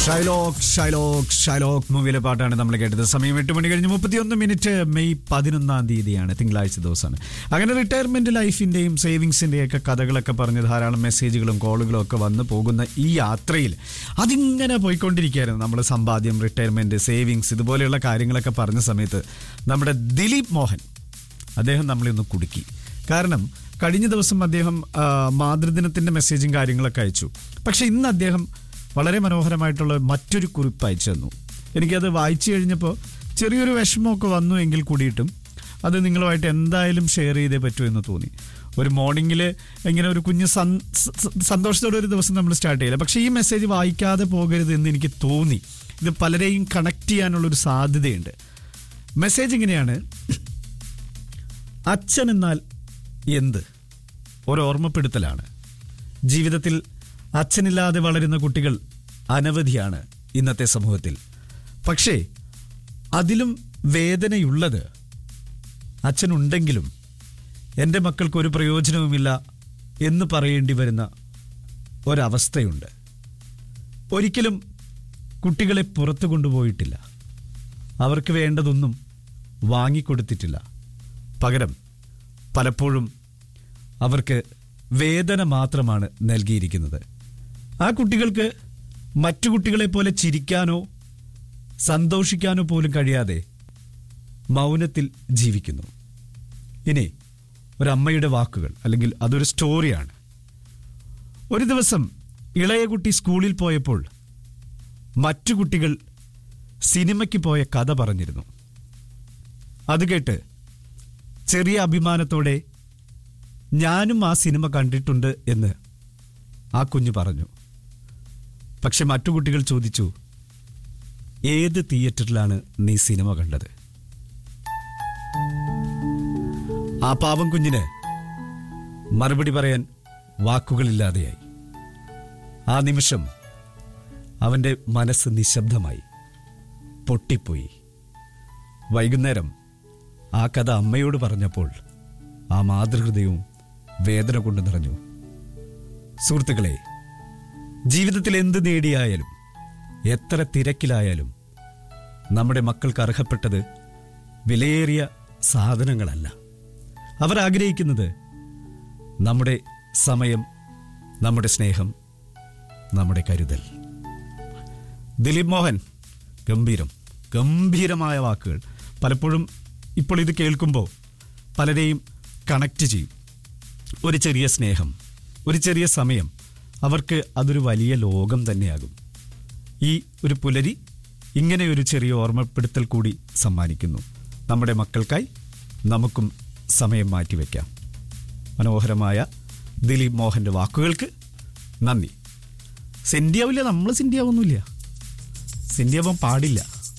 Shylock Shylock Shylock മൂവിയിലെ പാട്ടാണ് നമ്മൾ കേട്ടത് സമയം എട്ട് മണി കഴിഞ്ഞ് മുപ്പത്തിയൊന്ന് മിനിറ്റ് മെയ് പതിനൊന്നാം തീയതിയാണ് തിങ്കളാഴ്ച ദിവസമാണ് അങ്ങനെ റിട്ടയർമെന്റ് ലൈഫിന്റെയും സേവിങ്സിന്റെയും ഒക്കെ കഥകളൊക്കെ പറഞ്ഞ് ധാരാളം മെസ്സേജുകളും കോളുകളും ഒക്കെ വന്ന് പോകുന്ന ഈ യാത്രയിൽ അതിങ്ങനെ പോയിക്കൊണ്ടിരിക്കുകയായിരുന്നു നമ്മൾ സമ്പാദ്യം റിട്ടയർമെന്റ് സേവിങ്സ് ഇതുപോലെയുള്ള കാര്യങ്ങളൊക്കെ പറഞ്ഞ സമയത്ത് നമ്മുടെ ദിലീപ് മോഹൻ അദ്ദേഹം നമ്മളെ ഒന്ന് കുടുക്കി കാരണം കഴിഞ്ഞ ദിവസം അദ്ദേഹം ആ, മാതൃദിനത്തിന്റെ മെസ്സേജും കാര്യങ്ങളൊക്കെ അയച്ചു പക്ഷെ ഇന്ന് അദ്ദേഹം വളരെ മനോഹരമായിട്ടുള്ള മറ്റൊരു കുറിപ്പ് അയച്ചു തന്നു എനിക്കത് വായിച്ചു കഴിഞ്ഞപ്പോൾ ചെറിയൊരു വിഷമമൊക്കെ വന്നു എങ്കിൽ കൂടിയിട്ടും അത് നിങ്ങളുമായിട്ട് എന്തായാലും ഷെയർ ചെയ്തേ പറ്റൂ എന്ന് തോന്നി ഒരു മോർണിംഗിൽ ഇങ്ങനെ ഒരു കുഞ്ഞ് സന്- സ- സ- സന്തോഷത്തോടെ ഒരു ദിവസം നമ്മൾ സ്റ്റാർട്ട് ചെയ്യില്ല പക്ഷേ ഈ മെസ്സേജ് വായിക്കാതെ പോകരുത് എന്ന് എനിക്ക് തോന്നി ഇത് പലരെയും കണക്ട് ചെയ്യാനുള്ളൊരു സാധ്യതയുണ്ട് മെസ്സേജ് ഇങ്ങനെയാണ് അച്ഛൻ എന്നാൽ എന്ത് ഒരു ഓർമ്മപ്പെടുത്തലാണ് ജീവിതത്തിൽ അച്ഛനില്ലാതെ വളരുന്ന കുട്ടികൾ അനവധിയാണ് ഇന്നത്തെ സമൂഹത്തിൽ പക്ഷേ അതിലും വേദനയുള്ളത് അച്ഛനുണ്ടെങ്കിലും എൻ്റെ മക്കൾക്ക് ഒരു പ്രയോജനവുമില്ല എന്ന് പറയേണ്ടി വരുന്ന ഒരവസ്ഥയുണ്ട് ഒരിക്കലും കുട്ടികളെ പുറത്തു കൊണ്ടുപോയിട്ടില്ല അവർക്ക് വേണ്ടതൊന്നും വാങ്ങിക്കൊടുത്തിട്ടില്ല പകരം പലപ്പോഴും അവർക്ക് വേദന മാത്രമാണ് നൽകിയിരിക്കുന്നത് ആ കുട്ടികൾക്ക് മറ്റു കുട്ടികളെ പോലെ ചിരിക്കാനോ സന്തോഷിക്കാനോ പോലും കഴിയാതെ മൗനത്തിൽ ജീവിക്കുന്നു ഇനി ഒരമ്മയുടെ വാക്കുകൾ അല്ലെങ്കിൽ അതൊരു സ്റ്റോറിയാണ് ഒരു ദിവസം ഇളയ കുട്ടി സ്കൂളിൽ പോയപ്പോൾ മറ്റു കുട്ടികൾ സിനിമയ്ക്ക് പോയ കഥ പറഞ്ഞിരുന്നു അത് കേട്ട് ചെറിയ അഭിമാനത്തോടെ ഞാനും ആ സിനിമ കണ്ടിട്ടുണ്ട് എന്ന് ആ കുഞ്ഞു പറഞ്ഞു പക്ഷെ മറ്റു കുട്ടികൾ ചോദിച്ചു ഏത് തിയേറ്ററിലാണ് നീ സിനിമ കണ്ടത് ആ പാവം കുഞ്ഞിന് മറുപടി പറയാൻ വാക്കുകളില്ലാതെയായി ആ നിമിഷം അവന്റെ മനസ്സ് നിശബ്ദമായി പൊട്ടിപ്പോയി വൈകുന്നേരം ആ കഥ അമ്മയോട് പറഞ്ഞപ്പോൾ ആ മാതൃഹൃദയവും വേദന കൊണ്ട് നിറഞ്ഞു സുഹൃത്തുക്കളെ ജീവിതത്തിൽ എന്ത് നേടിയായാലും എത്ര തിരക്കിലായാലും നമ്മുടെ മക്കൾക്ക് അർഹപ്പെട്ടത് വിലയേറിയ സാധനങ്ങളല്ല അവർ ആഗ്രഹിക്കുന്നത് നമ്മുടെ സമയം നമ്മുടെ സ്നേഹം നമ്മുടെ കരുതൽ ദിലീപ് മോഹൻ ഗംഭീരം ഗംഭീരമായ വാക്കുകൾ പലപ്പോഴും ഇപ്പോൾ ഇത് കേൾക്കുമ്പോൾ പലരെയും കണക്റ്റ് ചെയ്യും ഒരു ചെറിയ സ്നേഹം ഒരു ചെറിയ സമയം അവർക്ക് അതൊരു വലിയ ലോകം തന്നെയാകും ഈ ഒരു പുലരി ഇങ്ങനെ ഒരു ചെറിയ ഓർമ്മപ്പെടുത്തൽ കൂടി സമ്മാനിക്കുന്നു നമ്മുടെ മക്കൾക്കായി നമുക്കും സമയം മാറ്റിവെക്കാം മനോഹരമായ ദിലീപ് മോഹന്റെ വാക്കുകൾക്ക് നന്ദി സിന്ധിയാവില്ല നമ്മൾ സിന്ധിയാവൊന്നുമില്ല സിന്ധിയാവാൻ പാടില്ല